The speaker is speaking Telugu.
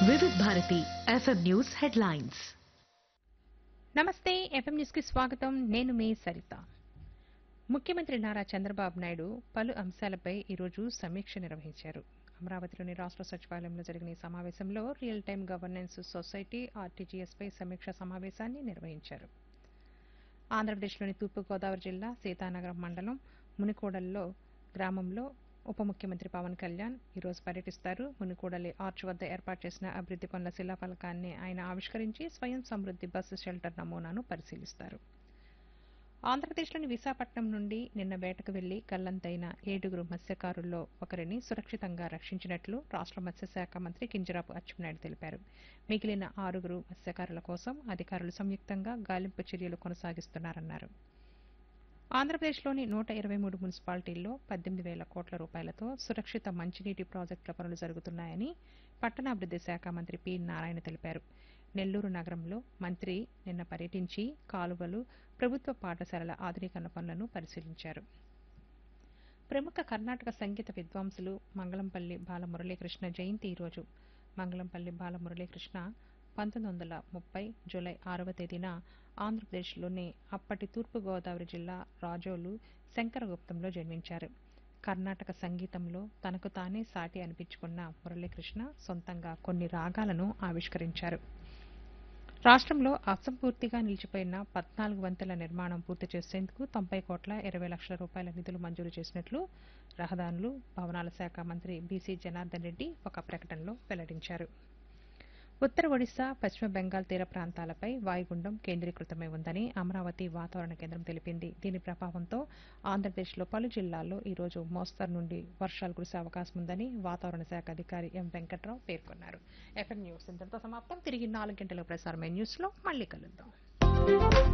Vividh Bharati FM news headlines నమస్తే ఎఫ్ఎం న్యూస్కి స్వాగతం నేను మీ సరిత ముఖ్యమంత్రి నారా చంద్రబాబు నాయుడు పలు అంశాలపై ఈరోజు సమీక్ష నిర్వహించారు అమరావతిలోని రాష్ట్ర సచివాలయంలో జరిగిన ఈ సమావేశంలో రియల్ టైం గవర్నెన్స్ సొసైటీ ఆర్టీజీఎస్పై సమీక్ష సమావేశాన్ని నిర్వహించారు ఆంధ్రప్రదేశ్లోని తూర్పుగోదావరి జిల్లా సీతానగరం మండలం మునికోడల్లో గ్రామంలో ఉప ముఖ్యమంత్రి పవన్ కళ్యాణ్ ఈరోజు పర్యటిస్తారు మునికోడలి ఆర్చ్ వద్ద ఏర్పాటు చేసిన అభివృద్ది పనుల శిలాఫలకాన్ని ఆయన ఆవిష్కరించి స్వయం సమృద్ది బస్సు షెల్టర్ నమూనాను పరిశీలిస్తారు ఆంధ్రప్రదేశ్లోని విశాఖపట్నం నుండి నిన్న వేటకు వెళ్లి గల్లంతైన ఏడుగురు మత్స్యకారుల్లో ఒకరిని సురక్షితంగా రక్షించినట్లు రాష్ట్ర మత్స్యశాఖ మంత్రి కింజరాపు అచ్చెన్నాయుడు తెలిపారు మిగిలిన ఆరుగురు మత్స్యకారుల కోసం అధికారులు సంయుక్తంగా గాలింపు చర్యలు కొనసాగిస్తున్నారన్నారు ఆంధ్రప్రదేశ్లోని నూట ఇరవై మూడు మున్సిపాలిటీల్లో పద్దెనిమిది వేల కోట్ల రూపాయలతో సురక్షిత మంచినీటి ప్రాజెక్టుల పనులు జరుగుతున్నాయని పట్టణాభివృద్ది శాఖ మంత్రి పి నారాయణ తెలిపారు నెల్లూరు నగరంలో మంత్రి నిన్న పర్యటించి కాలువలు ప్రభుత్వ పాఠశాలల ఆధునీకరణ పనులను పరిశీలించారు ప్రముఖ కర్ణాటక సంగీత విద్వాంసులు మంగళంపల్లి బాలమురళీకృష్ణ జయంతి ఈరోజు మంగళంపల్లి బాలమురళీకృష్ణ పంతొమ్మిది వందల ముప్పై జూలై ఆరవ తేదీన ఆంధ్రప్రదేశ్లోని అప్పటి తూర్పుగోదావరి జిల్లా రాజోలు శంకరగుప్తంలో జన్మించారు కర్ణాటక సంగీతంలో తనకు తానే సాటి అనిపించుకున్న మురళీకృష్ణ సొంతంగా కొన్ని రాగాలను ఆవిష్కరించారు రాష్ట్రంలో అసంపూర్తిగా నిలిచిపోయిన పద్నాలుగు వంతుల నిర్మాణం పూర్తి చేసేందుకు తొంభై కోట్ల ఇరవై లక్షల రూపాయల నిధులు మంజూరు చేసినట్లు రహదారులు భవనాల శాఖ మంత్రి బీసీ జనార్దన్ రెడ్డి ఒక ప్రకటనలో వెల్లడించారు ఉత్తర ఒడిశా పశ్చిమ బెంగాల్ తీర ప్రాంతాలపై వాయుగుండం కేంద్రీకృతమై ఉందని అమరావతి వాతావరణ కేంద్రం తెలిపింది దీని ప్రభావంతో ఆంధ్రప్రదేశ్లో పలు జిల్లాల్లో ఈ రోజు మోస్తరు నుండి వర్షాలు కురిసే అవకాశం ఉందని వాతావరణ శాఖ అధికారి ఎం వెంకట్రావు పేర్కొన్నారు ఎఫ్ఎం న్యూస్ ఇంతటితో సమాప్తం తిరిగి నాలుగు గంటల ప్రసారమైన న్యూస్లో మళ్ళీ కలుద్దాం